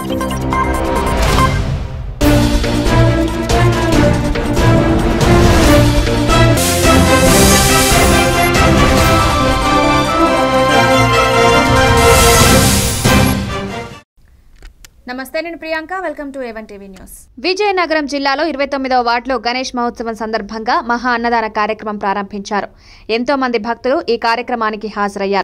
నమస్తే నేను Priyanka welcome to A one TV news Vizianagaram జిల్లాలో ఇరవై తొమ్మిదవ వార్డులో గణేష్ మహోత్సవం సందర్భంగా మహా అన్నదాన కార్యక్రమం ప్రారంభించారు ఎంతో మంది భక్తులు ఈ కార్యక్రమానికి హాజరయ్యారు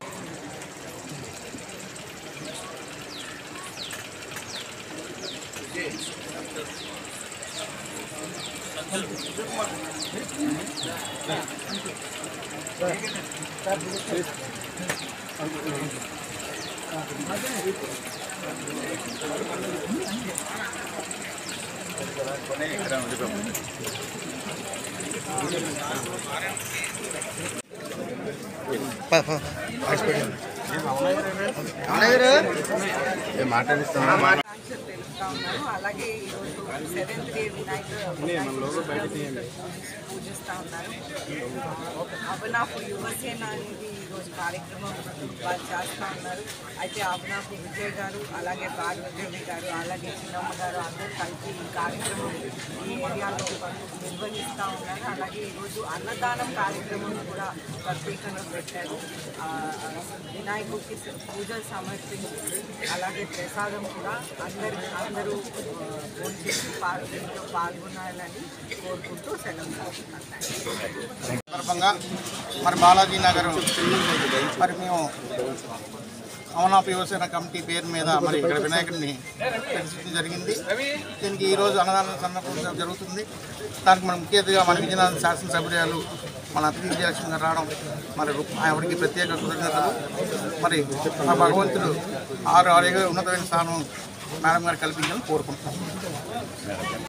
ఆకాంక్షలు తెలుపుతా ఉన్నాను అలాగే ఈరోజు సెవెంత్ డే వినాయక పూజిస్తూ ఉన్నారు అబనాపు యువసేన అనేది ఈరోజు కార్యక్రమం వాళ్ళు చేస్తూ ఉన్నారు అయితే అబనాపు విజయ్ గారు అలాగే భార్గవి గారు అలాగే చిన్నమ్మ గారు అందరూ కలిసి ఈ కార్యక్రమం ఈ ఏరియాలో నిర్వహిస్తూ ఉన్నారు అలాగే ఈరోజు అన్నదానం కార్యక్రమం కూడా ప్రత్యేకంగా పెట్టారు ఆ, వినాయకుడికి పూజలు సమర్పించి అలాగే ప్రసాదం కూడా అందరి అందరూ ఆ, భోంచేసి పాల్- దీంట్లో పాల్గొనాలని కోరుకుంటూ సెలవు తీసుకుంటున్నాను సందర్భంగా మరి బాలాజీ నగర్ మరి మేము అమనాపు యువసేన కమిటీ పేరు మీద మరి ఇక్కడ వినాయకుడిని ప్రతిష్ఠించడం జరిగింది దీనికి ఈరోజు అన్నదాన సందర్భం జరుగుతుంది దానికి మన ముఖ్య అతిథిగా మన విజయనగరం శాసనసభ్యులు మన అతిథి విజయలక్ష్మి గారు రావడం మరి ఆవిడకి ప్రత్యేక కృతజ్ఞతలు మరి ఆ భగవంతుడు ఆరు ఆరు ఉన్నతమైన స్థానం మేడం గారు కల్పించాలని కోరుకుంటున్నాం